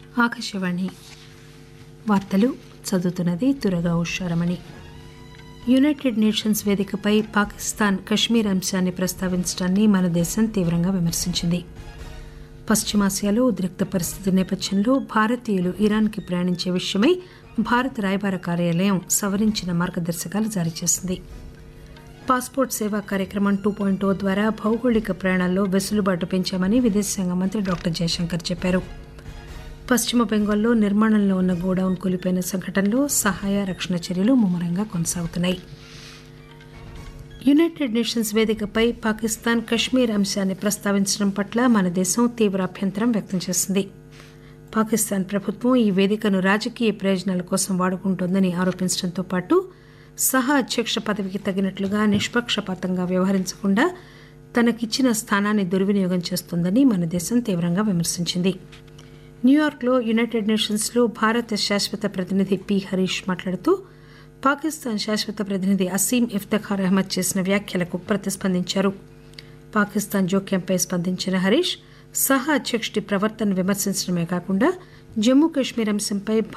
ఆకాశవాణి వార్తలు చదువుతున్నది తురగా Usharamani United nations వేదికపై పాకిస్తాన్ కశ్మీర్ అంశాన్ని ప్రస్తావించడాన్ని మన దేశం తీవ్రంగా విమర్శించింది పశ్చిమాసియాలో ఉద్రిక్త పరిస్థితి నేపథ్యంలో భారతీయులు ఇరాన్కి ప్రయాణించే విషయమై భారత రాయబార కార్యాలయం సవరించిన మార్గదర్శకాలు జారీ చేసింది పాస్పోర్ట్ సేవా కార్యక్రమం టూ పాయింట్ ఓ ద్వారా భౌగోళిక ప్రయాణాల్లో వెసులుబాటు పెంచామని విదేశాంగ మంత్రి డాక్టర్ జయశంకర్ చెప్పారు పశ్చిమ బెంగాల్లో నిర్మాణంలో ఉన్న గోడౌన్ కూలిపోయిన సంఘటనలో సహాయ రక్షణ చర్యలు ముమ్మరంగా కొనసాగుతున్నాయి యునైటెడ్ నేషన్స్ వేదికపై పాకిస్తాన్ కశ్మీర్ అంశాన్ని ప్రస్తావించడం పట్ల మన దేశం తీవ్ర అభ్యంతరం వ్యక్తం చేసింది పాకిస్తాన్ ప్రభుత్వం ఈ వేదికను రాజకీయ ప్రయోజనాల కోసం వాడుకుంటోందని ఆరోపించడంతో పాటు సహా అధ్యక్ష పదవికి తగినట్లుగా నిష్పక్షపాతంగా వ్యవహరించకుండా తనకిచ్చిన స్థానాన్ని దుర్వినియోగం చేస్తోందని మన దేశం తీవ్రంగా విమర్శించింది న్యూయార్క్లో యునైటెడ్ నేషన్స్లో భారత శాశ్వత ప్రతినిధి పి హరీష్ మాట్లాడుతూ పాకిస్తాన్ శాశ్వత ప్రతినిధి అసీం ఇఫ్తఖార్ అహ్మద్ చేసిన వ్యాఖ్యలకు ప్రతిస్పందించారు పాకిస్తాన్ జోక్యంపై స్పందించిన హరీష్ సహా అధ్యక్షుడి ప్రవర్తన విమర్శించడమే కాకుండా జమ్మూ కశ్మీర్ అంశంపై